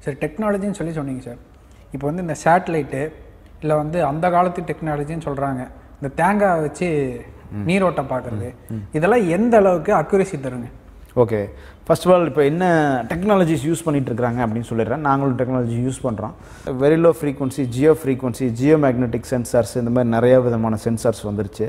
சரி டெக்னாலஜின்னு சொல்லி சொன்னீங்க சார் இப்போ வந்து இந்த சேட்டலைட்டு இல்லை வந்து அந்த காலத்து டெக்னாலஜின்னு சொல்கிறாங்க இந்த தேங்காய் வச்சு நீரோட்டம் பார்க்குறது இதெல்லாம் எந்த அளவுக்கு அக்யூரேசி தருங்க ஓகே ஃபர்ஸ்ட் ஆஃப் ஆல் இப்போ என்ன டெக்னாலஜிஸ் யூஸ் பண்ணிட்டு இருக்காங்க அப்படின்னு சொல்லிடுறேன் நாங்களும் டெக்னாலஜி யூஸ் பண்ணுறோம் very low frequency geo frequency geomagnetic sensors இந்த மாதிரி நிறைய விதமான சென்சார்ஸ் வந்துருச்சு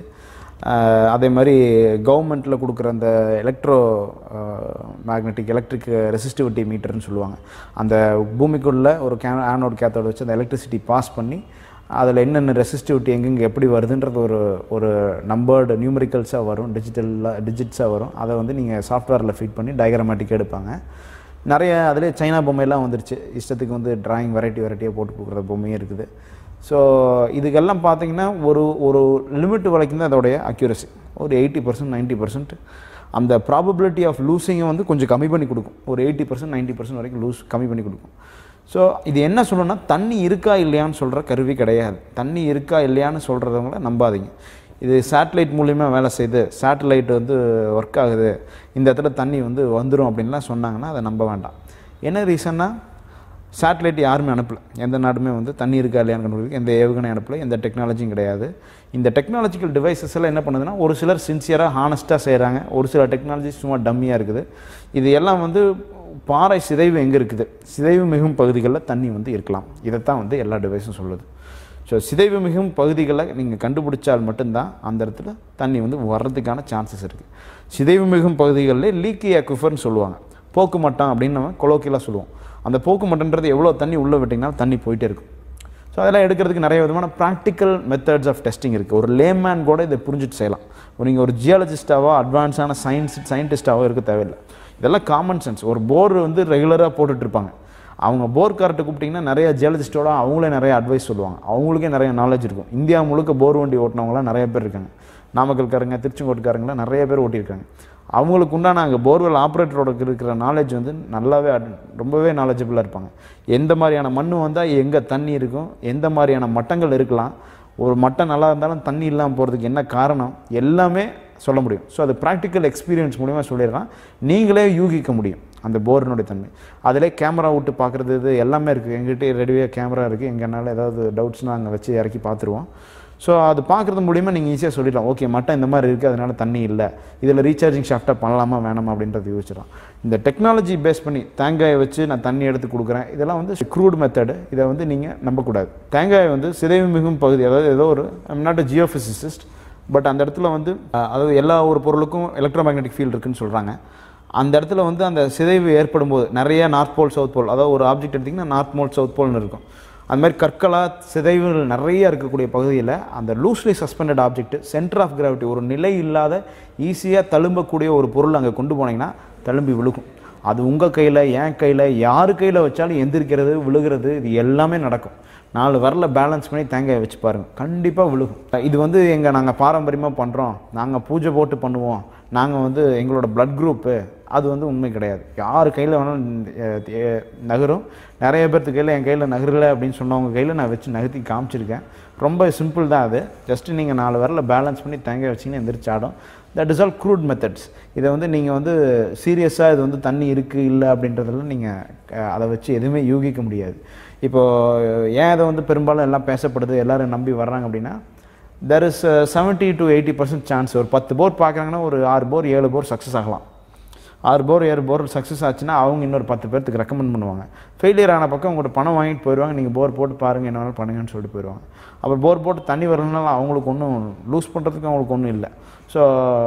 அஹ் அதே மாதிரி கவர்மெண்ட்டில் கொடுக்குற அந்த எலக்ட்ரோ மேக்னெட்டிக் எலக்ட்ரிக் ரெசிஸ்டிவிட்டி மீட்டர்னு சொல்லுவாங்க அந்த பூமிக்குள்ள ஒரு கே ஆனோட் கேத்தோட வச்சு அந்த எலக்ட்ரிசிட்டி பாஸ் பண்ணி அதில் என்னென்ன ரெசிஸ்டிவிட்டி எங்கெங்கே எப்படி வருதுன்றது ஒரு ஒரு நம்பர்டு நியூமரிக்கல்ஸாக வரும் டிஜிட்டலாக டிஜிட்ஸாக வரும் அதை வந்து நீங்கள் சாஃப்ட்வேரில் ஃபீட் பண்ணி டயக்ராமேட்டிக் எடுப்பாங்க நிறைய அதிலே சைனா பொம்மையெல்லாம் வந்துருச்சு இஷ்டத்துக்கு வந்து டிராயிங் வெரைட்டி வெரைட்டியாக போட்டு கொடுக்குற பொம்மையும் இருக்குது ஸோ இதுக்கெல்லாம் பார்த்தீங்கன்னா ஒரு ஒரு லிமிட் வரைக்கும் தான் அதோடைய அக்யூரசி ஒரு எயிட்டி பர்சன்ட் நைன்ட்டி பர்சன்ட் அந்த ப்ராபபிலிட்டி ஆஃப் லூசிங்கை வந்து கொஞ்சம் கம்மி பண்ணி கொடுக்கும் ஒரு எயிட்டி பர்சன்ட் நைன்ட்டி பர்சன்ட் வரைக்கும் லூஸ் கம்மி பண்ணி கொடுக்கும் ஸோ இது என்ன சொல்லணும்னா தண்ணி இருக்கா இல்லையான்னு சொல்கிற கருவி கிடையாது தண்ணி இருக்கா இல்லையான்னு சொல்கிறவங்கள நம்பாதீங்க இது சேட்டலைட் மூலியமாக வேலை செய்யுது சேட்டலைட் வந்து ஒர்க் ஆகுது இந்த இடத்துல தண்ணி வந்து வந்துடும் அப்படின்லாம் சொன்னாங்கன்னா அதை நம்ப வேண்டாம் என்ன ரீசன்னா சேட்டலைட் யாருமே அனுப்பல எந்த நாடுமே வந்து தண்ணி இருக்கா இல்லையான்னு கண்டுபிடிக்க எந்த ஏவுகணை அனுப்பல எந்த டெக்னாலஜியும் கிடையாது இந்த டெக்னாலஜிக்கல் டிவைசஸ் எல்லாம் என்ன பண்ணுதுன்னா ஒரு சிலர் சின்சியராக ஹானஸ்ட்டாக செய்கிறாங்க ஒரு சில டெக்னாலஜி சும்மா டம்மியாக இருக்குது இது எல்லாம் வந்து பாறை சிதைவு எங்கே இருக்குது சிதைவு மிகும் பகுதிகளில் தண்ணி வந்து இருக்கலாம் இதைத்தான் வந்து எல்லா டிவைஸும் சொல்லுது ஸோ சிதைவு மிகும் பகுதிகளை நீங்கள் கண்டுபிடிச்சால் மட்டும்தான் அந்த இடத்துல தண்ணி வந்து வர்றதுக்கான சான்சஸ் இருக்குது சிதைவு மிகும் பகுதிகளில் லீக்கி அக்குஃபர்னு சொல்லுவாங்க போக்கு மட்டம் அப்படின்னு நம்ம கொலோக்கியலாக சொல்லுவோம் அந்த போக்கு மட்டன்றது எவ்வளோ தண்ணி உள்ளே விட்டிங்கனாலும் தண்ணி போயிட்டே இருக்கும் ஸோ அதெல்லாம் எடுக்கிறதுக்கு நிறைய விதமான ப்ராக்டிக்கல் மெத்தட்ஸ் ஆஃப் டெஸ்டிங் இருக்குது ஒரு லேமேன் கூட இதை புரிஞ்சுட்டு செய்யலாம் நீங்கள் ஒரு ஜியாலஜிஸ்டாவோ அட்வான்ஸான சயின்ஸ் சயின்டிஸ்டாவோ இருக்க தேவையில்லை இதெல்லாம் காமன் சென்ஸ் ஒரு போர் வந்து ரெகுலராக போட்டுட்டு இருப்பாங்க அவங்க போர் கார்ட்டை கூப்பிட்டிங்கன்னா நிறைய ஜியாலஜிஸ்டோட அவங்களே நிறைய அட்வைஸ் சொல்லுவாங்க அவங்களுக்கே நிறைய நாலேஜ் இருக்கும் இந்தியா முழுக்க போர் வண்டி ஓட்டினவங்களாம் நிறைய பேர் இருக்காங்க நாமக்கல்காரங்க திருச்செங்கோட்டுக்காரங்களாம் நிறைய பேர் ஓட்டியிருக்காங்க அவங்களுக்கு உண்டான அங்கே போர்வெல் ஆப்ரேட்டரோட இருக்கிற நாலேஜ் வந்து நல்லாவே அட்- ரொம்பவே நாலேஜபிளாக இருப்பாங்க எந்த மாதிரியான மண் வந்தால் எங்கே தண்ணி இருக்கும் எந்த மாதிரியான மட்டங்கள் இருக்கலாம் ஒரு மட்டம் நல்லா இருந்தாலும் தண்ணி இல்லாமல் போகிறதுக்கு என்ன காரணம் எல்லாமே சொல்ல முடியும் ஸோ அது ப்ராக்டிக்கல் எக்ஸ்பீரியன்ஸ் மூலிமா சொல்லிடுறான் நீங்களே யூகிக்க முடியும் அந்த போரினுடைய தன்மை அதிலே கேமரா விட்டு பார்க்குறது இது எல்லாமே இருக்குது எங்கிட்ட ரெடியாக கேமரா இருக்குது எங்கனால ஏதாவது டவுட்ஸ்னால் அங்கே வச்சு இறக்கி பார்த்துருவோம் ஸோ அது பார்க்குறது மூலிமா நீங்கள் ஈஸியாக சொல்லிடலாம் ஓகே மட்டம் இந்த மாதிரி இருக்குது அதனால தண்ணி இல்லை இதில் ரீசார்ஜிங் ஷாஃப்டாக பண்ணலாமா வேணாமா அப்படின்றத யோசிச்சிடலாம் இந்த டெக்னாலஜி பேஸ் பண்ணி தேங்காயை வச்சு நான் தண்ணி எடுத்து கொடுக்குறேன் இதெல்லாம் வந்து க்ரூட் மெத்தடு இதை வந்து நீங்கள் நம்பக்கூடாது தேங்காய் வந்து சிதைவு மிகும் பகுதி அதாவது ஏதோ ஒரு I'm not geophysicist but அந்த இடத்துல வந்து அஹ், அதாவது எல்லா ஒரு பொருளுக்கும் எலக்ட்ரோ மேக்னெட்டிக் ஃபீல்டு இருக்குன்னு சொல்கிறாங்க அந்த இடத்துல வந்து அந்த சிதைவு ஏற்படும் போது நிறைய நார்த் போல் சவுத் போல் அதாவது ஒரு ஆப்ஜெக்ட் எடுத்திங்கன்னா நார்த் போல் சவுத் போல்னு இருக்கும் அந்த மாதிரி கற்களாக சிதைவுகள் நிறைய இருக்கக்கூடிய பகுதியில் அந்த loosely suspended object centre of gravity ஒரு நிலை இல்லாத ஈஸியாக தழும்பக்கூடிய ஒரு பொருள் அங்கே கொண்டு போனீங்கன்னா தழும்பி விழுகும் அது உங்கள் கையில் என் கையில் யார் கையில் வச்சாலும் எந்திரிக்கிறது விழுகிறது இது எல்லாமே நடக்கும் நாலு வரல பேலன்ஸ் பண்ணி தேங்காய் வச்சு பாருங்கள் கண்டிப்பாக விழுகும் இது வந்து எங்கள் நாங்கள் பாரம்பரியமாக பண்ணுறோம் நாங்கள் பூஜை போட்டு பண்ணுவோம் நாங்கள் வந்து எங்களோட பிளட் குரூப்பு அது வந்து உண்மை கிடையாது யார் கையில் வேணாலும் அஹ், அஹ், நகரும் நிறைய பேர்த்து கையில் என் கையில் நகரல அப்படின்னு சொன்னவங்க கையில் நான் வச்சு நகர்த்தி காமிச்சிருக்கேன் ரொம்ப சிம்பிள் தான் அது ஜஸ்ட்டு நீங்கள் நாலு வரல பேலன்ஸ் பண்ணி தேங்காய் வச்சிங்கன்னா எந்திரிச்சு ஆடும் that is all crude methods இதை வந்து நீங்கள் வந்து சீரியஸாக இது வந்து தண்ணி இருக்குது இல்லை அப்படின்றதெல்லாம் நீங்கள் அதை வச்சு எதுவுமே யூகிக்க முடியாது இப்போது ஏன் இதை வந்து பெரும்பாலும் எல்லாம் பேசப்படுது எல்லாரும் நம்பி வர்றாங்க அப்படின்னா there is seventy to eighty percent chance ஒரு பத்து போர் பார்க்குறாங்கன்னா ஒரு ஆறு போர் ஏழு போர் சக்ஸஸ் ஆகலாம் ஆறு போர் ஏழு போர் சக்ஸஸ் ஆச்சுன்னா அவங்க இன்னொரு பத்து பேர்த்துக்கு ரெக்கமெண்ட் பண்ணுவாங்க ஃபெயிலியர் ஆன பக்கம் உங்கள்கிட்ட பணம் வாங்கிட்டு போயிடுவாங்க நீங்கள் போர் போட்டு பாருங்கள் என்ன வேணாலும் பண்ணுங்கன்னு சொல்லிட்டு போயிடுவாங்க அப்புறம் போர் போட்டு தண்ணி வரலனால அவங்களுக்கு ஒன்றும் லூஸ் பண்ணுறதுக்கு அவங்களுக்கு ஒன்றும் இல்லை ஸோ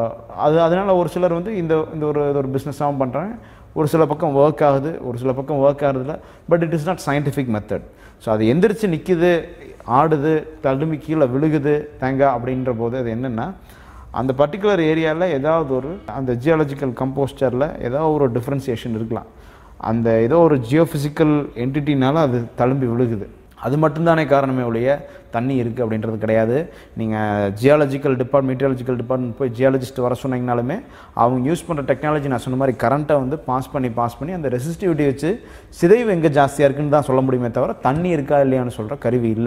அது அதனால் ஒரு சிலர் வந்து இந்த இந்த ஒரு இது ஒரு பிஸ்னஸாகவும் பண்ணுறாங்க ஒரு சில பக்கம் ஒர்க் ஆகுது ஒரு சில பக்கம் ஒர்க் ஆகுறதில்ல but it is not scientific method so அது எந்திரிச்சு நிற்கிது ஆடுது தழும்பி கீழே விழுகுது தேங்காய் அப்படின்ற போது அது என்னென்னா அந்த பர்டிகுலர் ஏரியாவில் ஏதாவது ஒரு அந்த ஜியாலஜிக்கல் கம்போஸ்டரில் ஏதாவது ஒரு டிஃப்ரென்சியேஷன் இருக்கலாம் அந்த ஏதோ ஒரு ஜியோஃபிசிக்கல் என்டிட்டினால அது தழும்பி விழுகுது அது மட்டும்தானே காரணமே ஒழிய தண்ணி இருக்குது அப்படின்றது கிடையாது நீங்கள் ஜியாலஜிக்கல் டிபார்ட் மெட்டீரியாலஜிக்கல் டிபார்ட்மெண்ட் போய் ஜியாலஜிஸ்ட் வர சொன்னீங்கனாலுமே அவங்க யூஸ் பண்ணுற டெக்னாலஜி நான் சொன்ன மாதிரி கரண்ட்டை வந்து பாஸ் பண்ணி பாஸ் பண்ணி அந்த ரெசிஸ்டிவிட்டி வச்சு சிதைவு எங்கே ஜாஸ்தியாக இருக்குன்னு தான் சொல்ல முடியுமே தவிர தண்ணி இருக்கா இல்லையான்னு சொல்கிற கருவி இல்லை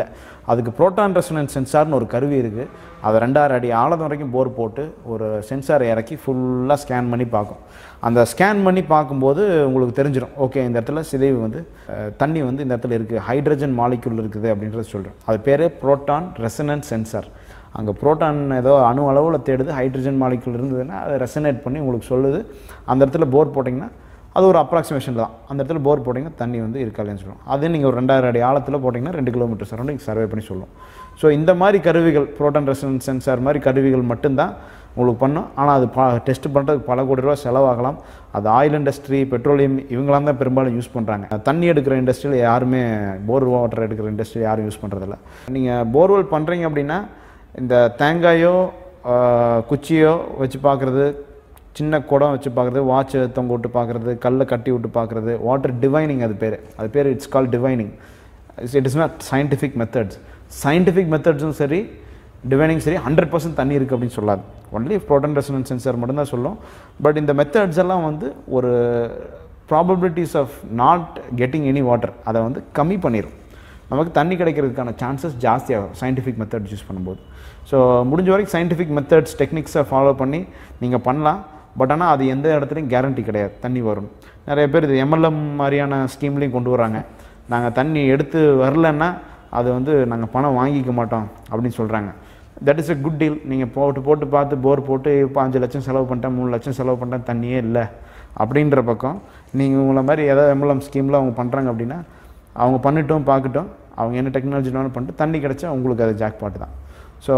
அதுக்கு ப்ரோட்டான் ரெசனன்ஸ் சென்சார்னு ஒரு கருவி இருக்குது அதை ரெண்டாயிரம் அடி ஆழம் வரைக்கும் போர் போட்டு ஒரு சென்சாரை இறக்கி ஃபுல்லாக ஸ்கேன் பண்ணி பார்க்கும் அந்த ஸ்கேன் பண்ணி பார்க்கும்போது உங்களுக்கு தெரிஞ்சிடும் ஓகே இந்த இடத்துல சிதைவு வந்து அஹ், தண்ணி வந்து இந்த இடத்துல இருக்குது ஹைட்ரஜன் மாலிக்யூல் இருக்குது அப்படின்றத சொல்கிறோம் அது பேர் ப்ரோட்டான் ரெசனன்ஸ் சென்சார் அங்கே புரோட்டான் ஏதோ அணு அளவில் தேடுது ஹைட்ரஜன் மாலிகுல் இருந்ததுன்னா அதை ரெசனேட் பண்ணி உங்களுக்கு சொல்லுது அந்த இடத்துல போர் போட்டிங்கன்னா அது ஒரு அப்ராக்சிமேஷன் தான் அந்த இடத்துல போர் போட்டிங்கன்னா தண்ணி வந்து இருக்கா இல்லைன்னு சொல்லுவோம் அதே நீங்கள் ஒரு ரெண்டாயிரம் அடி ஆழத்தில் போட்டிங்கன்னா ரெண்டு கிலோமீட்டர் சரௌண்டிங் சர்வே பண்ணி சொல்லும் ஸோ இந்த மாதிரி கருவிகள் புரோட்டான் ரெசனன்ஸ் சென்சார் மாதிரி கருவிகள் மட்டும்தான் உங்களுக்கு பண்ணும் ஆனால் அது ப டெஸ்ட் பண்ணுறதுக்கு பல கோடி ரூபா செலவாகலாம் அது ஆயில் இண்டஸ்ட்ரி பெட்ரோலியம் இவங்களாம் தான் பெரும்பாலும் யூஸ் பண்ணுறாங்க தண்ணி எடுக்கிற இண்டஸ்ட்ரியில் யாருமே போர் வாட்டர் எடுக்கிற இண்டஸ்ட்ரி யாரும் யூஸ் பண்ணுறதில்ல நீங்கள் போர்வெல் பண்ணுறீங்க அப்படின்னா இந்த தேங்காயோ ஆஹ், குச்சியோ வச்சு பார்க்குறது சின்ன குடம் வச்சு பார்க்குறது வாட்ச் தொங்க விட்டு பார்க்குறது கல்லை கட்டி விட்டு பார்க்குறது வாட்டர் டிவைனிங் அது பேர் அது பேர் it's call divining it is not scientific methods scientific மெத்தட்ஸும் சரி டிவைனிங் சரி ஹண்ட்ரட் பர்சன்ட் தண்ணி இருக்குது அப்படின்னு சொல்லாது ஒன்லி ப்ரோட்டன் ரெசனன்ஸ் சென்சார் மட்டும்தான் சொல்லும் பட் இந்த மெத்தட்ஸ் எல்லாம் வந்து ஒரு probabilities of not getting any water அதை வந்து கம்மி பண்ணிடும் நமக்கு தண்ணி கிடைக்கிறதுக்கான சான்சஸ் ஜாஸ்தியாகும் சயின்டிஃபிக் மெத்தட்ஸ் யூஸ் பண்ணும்போது ஸோ முடிஞ்ச வரைக்கும் சயின்டிஃபிக் மெத்தட்ஸ் டெக்னிக்ஸை ஃபாலோ பண்ணி நீங்கள் பண்ணலாம் பட் ஆனால் அது எந்த இடத்துலையும் கேரண்டி கிடையாது தண்ணி வரும் நிறைய பேர் இது எம்எல்எம் மாதிரியான ஸ்கீம்லேயும் கொண்டு வராங்க நாங்கள் தண்ணி எடுத்து வரலன்னா அது வந்து நாங்கள் பணம் வாங்கிக்க மாட்டோம் அப்படின்னு சொல்கிறாங்க that is a good deal நீங்கள் போட்டு போட்டு பார்த்து போர் போட்டு இப்போ அஞ்சு லட்சம் செலவு பண்ணிட்டேன் மூணு லட்சம் செலவு பண்ணிட்டேன் தண்ணியே இல்லை அப்படின்ற பக்கம் நீங்கள் உங்களை மாதிரி ஏதாவது எம்எல்எம் ஸ்கீமில் அவங்க பண்ணுறாங்க அப்படின்னா அவங்க பண்ணிட்டும் பார்க்கட்டும் அவங்க என்ன டெக்னாலஜி வேணாலும் பண்ணிட்டு தண்ணி கிடைச்சா உங்களுக்கு அது ஜாக் பாட்டு தான் ஸோ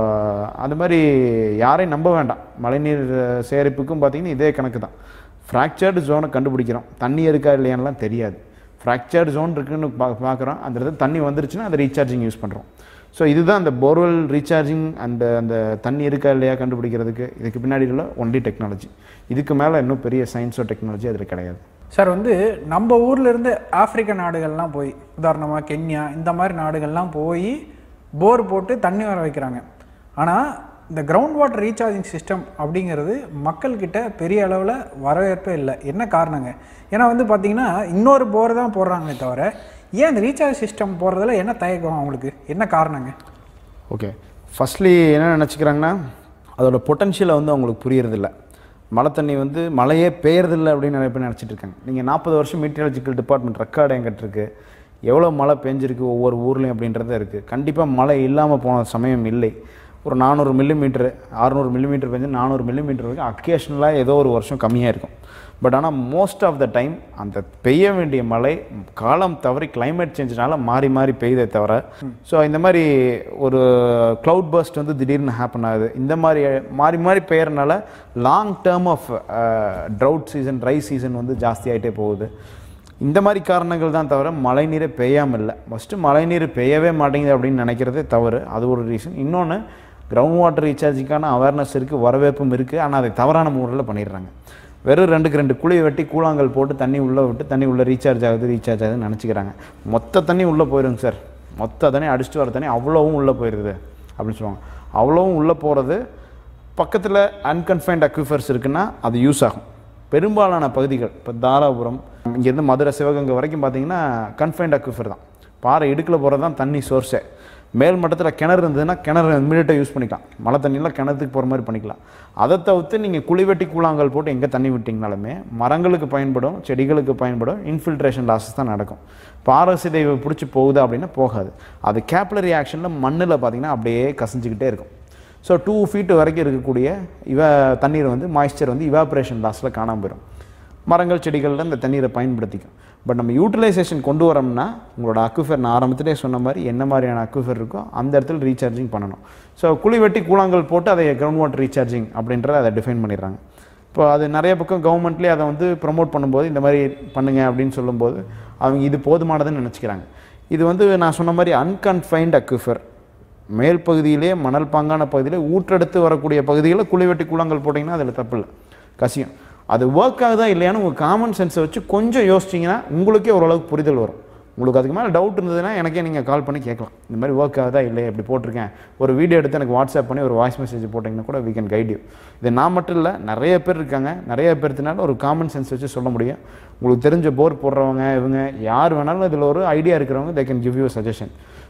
அது மாதிரி யாரையும் நம்ப வேண்டாம் மழைநீர் சேகரிப்புக்கும் பார்த்தீங்கன்னா இதே கணக்கு தான் ஃப்ராக்சர்டு ஜோனை கண்டுபிடிக்கிறோம் தண்ணி இருக்கா இல்லையான்லாம் தெரியாது ஃப்ராக்சர்டு ஜோன் இருக்குன்னு பா பார்க்குறோம் அந்த இடத்துல தண்ணி வந்துருச்சுன்னா அதை ரீசார்ஜிங் யூஸ் பண்ணுறோம் ஸோ இதுதான் அந்த போர்வெல் ரீசார்ஜிங் அந்த அந்த தண்ணி இருக்கா இல்லையா கண்டுபிடிக்கிறதுக்கு இதுக்கு பின்னாடி உள்ள ஒன்லி டெக்னாலஜி இதுக்கு மேலே இன்னும் பெரிய சயின்ஸோ டெக்னாலஜி அதில் கிடையாது சார் வந்து நம்ம ஊர்ல இருந்து ஆப்பிரிக்க நாடுகள்லாம் போய் உதாரணமா கென்யா இந்த மாதிரி நாடுகள்லாம் போய் போர் போட்டு தண்ணி வர வைக்கிறாங்க ஆனா இந்த கிரவுண்ட் வாட்டர் ரீசார்ஜிங் சிஸ்டம் அப்படிங்கிறது மக்கள்கிட்ட பெரிய அளவில் வரவேற்பே இல்லை என்ன காரணங்க ஏன்னா வந்து பார்த்தீங்கன்னா இன்னொரு போர் தான் போடுறாங்களே தவிர ஏன் இந்த ரீசார்ஜ் சிஸ்டம் போடுறதுல என்ன தயக்கம் அவங்களுக்கு என்ன காரணங்க ஓகே ஃபஸ்ட்லி என்ன நினச்சிக்கிறாங்கன்னா அதோட பொட்டன்ஷியலை வந்து அவங்களுக்கு புரியறதில்ல மழை தண்ணி வந்து மழையே பெய்யறதில்ல அப்படின்னு நிறைய பேர் நினச்சிட்டு இருக்காங்க நீங்கள் நாற்பது வருஷம் மீட்டியாலஜிக்கல் டிபார்ட்மெண்ட் ரெக்கார்டு எங்கிட்ட இருக்கு எவ்வளோ மழை பெஞ்சிருக்கு ஒவ்வொரு ஊர்லேயும் அப்படின்றது இருக்குது கண்டிப்பாக மழை இல்லாமல் போன சமயம் இல்லை ஒரு நானூறு மில்லிமீட்டர் அறநூறு மில்லிமீட்டர் பெஞ்சு நானூறு மில்லிமீட்டர் வரைக்கும் அக்கேஷனலாக ஏதோ ஒரு வருஷம் கம்மியாக இருக்கும் பட் ஆனால் மோஸ்ட் ஆஃப் த டைம் அந்த பெய்ய வேண்டிய மழை காலம் தவறி climate சேஞ்சினால மாறி மாறி பெய்யுதே தவிர ஸோ இந்த மாதிரி ஒரு க்ளவுட் பர்ஸ்ட் வந்து திடீர்னு ஹேப்பன் ஆகுது இந்த மாதிரி மாறி மாறி பெய்யறனால long term of drought season dry season வந்து ஜாஸ்தியாகிட்டே போகுது இந்த மாதிரி காரணங்கள் தான் தவிர மழைநீரை பெய்யாமல் இல்லை ஃபஸ்ட்டு மழைநீர் பெய்யவே மாட்டேங்குது அப்படின்னு நினைக்கிறதே தவறு அது ஒரு ரீசன் இன்னொன்று கிரவுண்ட் வாட்டர் ரீசார்ஜுக்கான அவேர்னஸ் இருக்குது வரவேற்பும் இருக்குது ஆனால் அதை தவறான முறையில் பண்ணிடுறாங்க வெறும் ரெண்டுக்கு ரெண்டு குழி வெட்டி கூழாங்கல் போட்டு தண்ணி உள்ளே விட்டு தண்ணி உள்ளே ரீசார்ஜ் ஆகுது ரீசார்ஜ் ஆகுதுன்னு நினச்சிக்கிறாங்க மொத்த தண்ணி உள்ளே போயிருங்க சார் மொத்த தண்ணி அடிச்சுட்டு வர தண்ணி அவ்வளோவும் உள்ளே போயிடுது அப்படின்னு சொல்லுவாங்க அவ்வளோவும் உள்ளே போகிறது பக்கத்தில் அன்கன்ஃபைன்ட் அக்யூஃபர்ஸ் இருக்குன்னா அது யூஸ் ஆகும் பெரும்பாலான பகுதிகள் இப்போ தாராபுரம் இங்கேருந்து மதுரை சிவகங்கை வரைக்கும் பார்த்தீங்கன்னா கன்ஃபைன்ட் அக்யூஃபர் தான் பாறை இடுக்கில் போகிறது தான் தண்ணி சோர்ஸே மேல் மட்டத்தில் கிணறு இருந்ததுன்னா கிணறு இமீடியட்டாக யூஸ் பண்ணிக்கலாம் மழை தண்ணியில் கிணத்துக்கு போகிற மாதிரி பண்ணிக்கலாம் அதை தவிர்த்து நீங்கள் குழி வெட்டி கூழாங்கல் போட்டு எங்கே தண்ணி விட்டிங்கனாலுமே மரங்களுக்கு பயன்படும் செடிகளுக்கு பயன்படும் இன்ஃபில்ட்ரேஷன் லாஸஸ் தான் நடக்கும் பாறை சிதைவு பிடிச்சி போகுது அப்படின்னா போகாது அது கேப்லரி ஆக்ஷனில் மண்ணில் பார்த்தீங்கன்னா அப்படியே கசிஞ்சுக்கிட்டே இருக்கும் ஸோ டூ ஃபீட் வரைக்கும் இருக்கக்கூடிய இவ தண்ணீர் வந்து மாய்ஸ்சர் வந்து இவாப்ரேஷன் லாஸில் காணாமல் போயிடும் மரங்கள் செடிகளில் இந்த தண்ணீரை பயன்படுத்திக்கும் பட் நம்ம யூட்டிலைசேஷன் கொண்டு வரோம்னா உங்களோட அக்குஃபர் நான் ஆரம்பத்திலே சொன்ன மாதிரி என்ன மாதிரியான அக்குஃபர் இருக்கோ அந்த இடத்துல ரீசார்ஜிங் பண்ணணும் ஸோ குழி வெட்டி கூழாங்கல் போட்டு அதை கிரவுண்ட் வாட்டர் ரீசார்ஜிங் அப்படின்றத அதை டிஃபைன் பண்ணிடுறாங்க இப்போ அது நிறைய பக்கம் கவர்மெண்ட்லேயே அதை வந்து ப்ரொமோட் பண்ணும்போது இந்த மாதிரி பண்ணுங்க அப்படின்னு சொல்லும்போது அவங்க இது போதுமானதுன்னு நினச்சிக்கிறாங்க இது வந்து நான் சொன்ன மாதிரி அன்கன்ஃபைன்ட் அக்குஃபர் மேல் பகுதியிலே மணல் பாங்கான பகுதியிலே ஊற்றெடுத்து வரக்கூடிய பகுதிகளில் குழி வெட்டி கூழாங்கல் போட்டிங்கன்னா அதில் தப்பு இல்லை கசியம் அது ஒர்க் ஆகுதா இல்லையான்னு உங்கள் காமன் சென்ஸை வச்சு கொஞ்சம் யோசிச்சிங்கன்னா உங்களுக்கே ஓரளவுக்கு புரிதல் வரும் உங்களுக்கு அதுக்கு மேலே டவுட் இருந்ததுன்னா எனக்கே நீங்கள் கால் பண்ணி கேட்கலாம் இந்த மாதிரி ஒர்க் ஆகுதா இல்லை இப்படி போட்டிருக்கேன் ஒரு வீடியோ எடுத்து எனக்கு வாட்ஸ்அப் பண்ணி ஒரு வாய்ஸ் மெசேஜ் போட்டிங்கன்னா கூட we can guide you இது நான் மட்டும் இல்லை நிறைய பேர் இருக்காங்க நிறைய பேர்த்தினால ஒரு காமன் சென்ஸ் வச்சு சொல்ல முடியும் உங்களுக்கு தெரிஞ்ச போர் போடுறவங்க இவங்க யார் வேணாலும் இதில் ஒரு ஐடியா இருக்கிறவங்க they can give you suggestion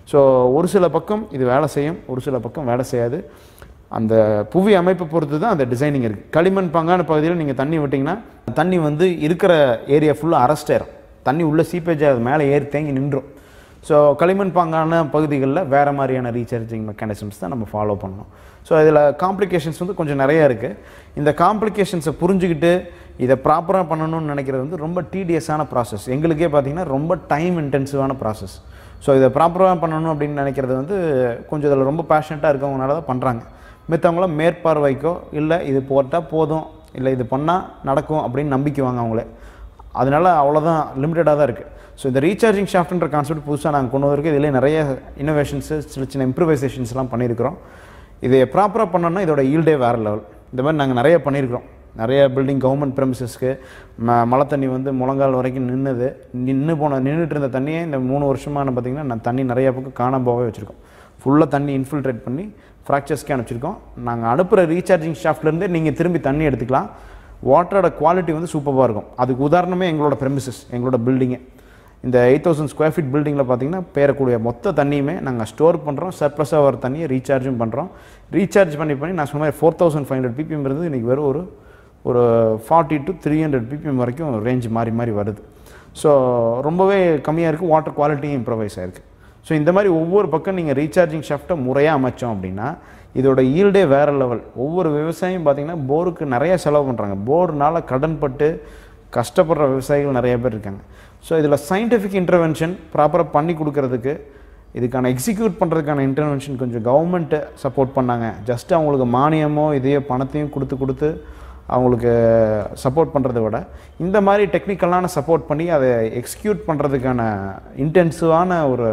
so ஒரு சில பக்கம் இது வேலை செய்யும் ஒரு சில பக்கம் வேலை செய்யாது அந்த புவி அமைப்பை பொறுத்து தான் அந்த டிசைனிங் இருக்குது களிமண் பங்கான பகுதியில் நீங்கள் தண்ணி விட்டிங்கன்னா தண்ணி வந்து இருக்கிற ஏரியா ஃபுல்லாக அரெஸ்ட் ஆயிரும் தண்ணி உள்ள சீப்பேஜ் அது மேலே ஏறி தேங்கி நின்றும் ஸோ களிமண் பாங்கான பகுதிகளில் வேறு மாதிரியான ரீசார்ஜிங் மெக்கானிசம்ஸ் தான் நம்ம ஃபாலோ பண்ணணும் ஸோ இதில் காம்ப்ளிகேஷன்ஸ் வந்து கொஞ்சம் நிறையா இருக்குது இந்த காம்ப்ளிகேஷன்ஸை புரிஞ்சுக்கிட்டு இதை ப்ராப்பராக பண்ணணும்னு நினைக்கிறது வந்து ரொம்ப டீடியஸான ப்ராசஸ் எங்களுக்கே பார்த்தீங்கன்னா ரொம்ப டைம் இன்டென்சிவான ப்ராசஸ் ஸோ இதை ப்ராப்பராக பண்ணணும் அப்படின்னு நினைக்கிறது வந்து கொஞ்சம் இதில் ரொம்ப பேஷனட்டாக இருக்கவங்கனால தான் பண்ணுறாங்க மித்தவங்களாம் மேற்பார்வைக்கோ இல்லை இது போட்டால் போதும் இல்லை இது பண்ணால் நடக்கும் அப்படின்னு நம்பிக்குவாங்க அவங்களே அதனால அவ்வளோதான் லிமிட்டடாக தான் இருக்குது ஸோ இந்த ரீசார்ஜிங் ஷாஃப்ட்ன்ற கான்செப்ட் புதுசாக நாங்கள் கொண்டு வந்திருக்கு இதில் நிறைய இன்னோவேஷன்ஸு சின்ன சின்ன இம்ப்ரூவைசேஷன்ஸ்லாம் பண்ணியிருக்கிறோம் இதை ப்ராப்பராக பண்ணோம்னா இதோட ஈல்டே வேறு லெவல் இந்த மாதிரி நாங்கள் நிறைய பண்ணியிருக்கிறோம் நிறைய பில்டிங் கவர்மெண்ட் ப்ரெமிசஸ்க்கு ம மழை தண்ணி வந்து முழங்கால் வரைக்கும் நின்றுது நின்று போன நின்றுட்டு இருந்த தண்ணியே இந்த மூணு வருஷமான பார்த்திங்கன்னா நான் தண்ணி நிறைய பக்கம் காணாம போகவே வச்சுருக்கோம் ஃபுல்லாக தண்ணி இன்ஃபில்ட்ரேட் பண்ணி ஃப்ராக்சர்ஸ்க்கே அனுப்பிச்சிருக்கோம் நாங்கள் அனுப்புகிற ரீசார்ஜிங் ஷாஃப்ட்லேருந்தே நீங்கள் திரும்பி தண்ணி எடுத்துக்கலாம் வாட்டரோட குவாலிட்டி வந்து சூப்பராக இருக்கும் அதுக்கு உதாரணமே எங்களோட ப்ரெமிசஸ் எங்களோட பில்டிங்கே இந்த எயிட் தௌசண்ட் ஸ்கொயர் ஃபீட் பில்டிங்கில் பார்த்தீங்கன்னா பேரக்கூடிய மொத்த தண்ணியுமே நாங்கள் ஸ்டோர் பண்ணுறோம் சர்ப்ளஸாக வர தண்ணியை ரீசார்ஜும் பண்ணுறோம் ரீசார்ஜ் பண்ணி பண்ணி நான் சொன்ன மாதிரி four thousand five hundred PPM இருந்து இன்றைக்கி வெறும் ஒரு ஒரு forty to three hundred PPM வரைக்கும் ரேஞ்ச் மாறி மாறி வருது ஸோ ரொம்பவே கம்மியாக இருக்குது வாட்டர் குவாலிட்டியும் இம்ப்ரவைஸ் ஆயிருக்கு ஸோ இந்த மாதிரி ஒவ்வொரு பக்கம் நீங்கள் ரீசார்ஜிங் ஷாஃப்ட்டை முறையாக அமைச்சோம் அப்படின்னா இதோட ஈல்டே வேறு லெவல் ஒவ்வொரு விவசாயியும் பார்த்தீங்கன்னா போருக்கு நிறைய செலவு பண்ணுறாங்க போர்னால கடன்பட்டு கஷ்டப்படுற விவசாயிகள் நிறைய பேர் இருக்காங்க ஸோ இதில் சயின்டிஃபிக் இன்டர்வென்ஷன் ப்ராப்பராக பண்ணி கொடுக்கறதுக்கு இதுக்கான எக்ஸிக்யூட் பண்ணுறதுக்கான இன்டர்வென்ஷன் கொஞ்சம் கவர்மெண்ட்டு சப்போர்ட் பண்ணாங்க ஜஸ்ட் அவங்களுக்கு மானியமோ இதையோ பணத்தையும் கொடுத்து கொடுத்து அவங்களுக்கு சப்போர்ட் பண்ணுறத விட இந்த மாதிரி டெக்னிக்கலான சப்போர்ட் பண்ணி அதை எக்ஸிக்யூட் பண்ணுறதுக்கான இன்டென்சிவான ஒரு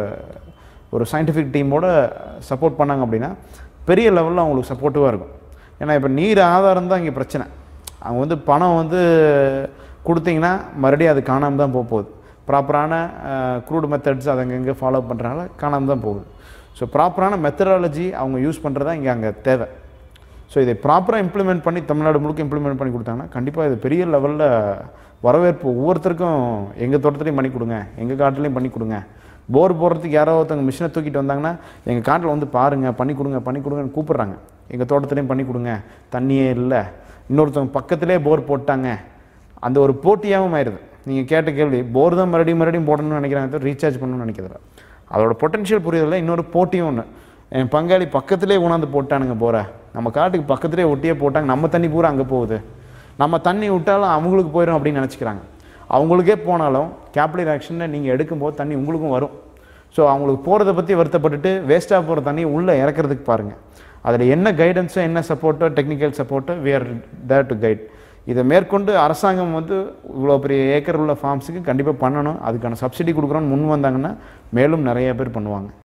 ஒரு சயின்டிஃபிக் டீமோட சப்போர்ட் பண்ணாங்க அப்படின்னா பெரிய லெவலில் அவங்களுக்கு சப்போர்ட்டிவாக இருக்கும் ஏன்னா இப்போ நீர் ஆதாரம் தான் இங்கே பிரச்சனை அவங்க வந்து பணம் வந்து கொடுத்தீங்கன்னா மறுபடியும் அது காணாமல் தான் போக போகுது ப்ராப்பரான க்ரூட் மெத்தட்ஸ் அதை அங்கங்கே ஃபாலோ பண்ணுறனால காணாமல் தான் போகுது ஸோ ப்ராப்பரான மெத்தடாலஜி அவங்க யூஸ் பண்ணுறது இங்கே அங்கே தேவை ஸோ இதை ப்ராப்பராக இம்ப்ளிமெண்ட் பண்ணி தமிழ்நாடு முழுக்க இம்ப்ளிமெண்ட் பண்ணி கொடுத்தாங்கன்னா கண்டிப்பாக இது பெரிய லெவலில் வரவேற்பு ஒவ்வொருத்தருக்கும் எங்கள் தோட்டத்துலையும் பண்ணி கொடுங்க எங்கள் காட்டுலையும் பண்ணி கொடுங்க போர் போடுறதுக்கு யாரோ ஒருத்தவங்க மிஷினை தூக்கிட்டு வந்தாங்கன்னா எங்கள் காட்டில் வந்து பாருங்கள் பண்ணி கொடுங்க பண்ணி கொடுங்கன்னு கூப்பிட்றாங்க எங்கள் தோட்டத்துலேயும் பண்ணி கொடுங்க தண்ணியே இல்லை இன்னொருத்தவங்க பக்கத்திலே போர் போட்டாங்க அந்த ஒரு போட்டியாகவும் ஆயிடுது நீங்கள் கேட்ட கேள்வி போர் தான் மறுபடியும் மறுபடியும் போடணும்னு நினைக்கிறாங்க ரீசார்ஜ் பண்ணணும்னு நினைக்கிறதில்ல அதோட பொட்டன்ஷியல் புரியுதில்ல இன்னொரு போட்டியும் ஒன்று என் பங்காளி பக்கத்திலே கொண்டாந்து போட்டானுங்க போற நம்ம காட்டுக்கு பக்கத்திலே ஒட்டியே போட்டாங்க நம்ம தண்ணி பூரா அங்கே போகுது நம்ம தண்ணி விட்டாலும் அவங்களுக்கு போயிடும் அப்படின்னு நினச்சிக்கிறாங்க அவங்களுக்கே போனாலும் கேபிட்டல் ஆக்ஷனை நீங்கள் எடுக்கும்போது தண்ணி உங்களுக்கும் வரும் ஸோ அவங்களுக்கு போகிறத பற்றி வருத்தப்பட்டுட்டு வேஸ்ட்டாக போகிற தண்ணியை உள்ளே இறக்கிறதுக்கு பாருங்கள் அதில் என்ன கைடன்ஸோ என்ன சப்போர்ட்டோ டெக்னிக்கல் சப்போர்ட்டோ we are there to guide இதை மேற்கொண்டு அரசாங்கம் வந்து இவ்வளோ பெரிய ஏக்கர் உள்ள ஃபார்ம்ஸுக்கு கண்டிப்பாக பண்ணணும் அதுக்கான சப்சிடி கொடுக்குறோன்னு முன் வந்தாங்கன்னா மேலும் நிறைய பேர் பண்ணுவாங்க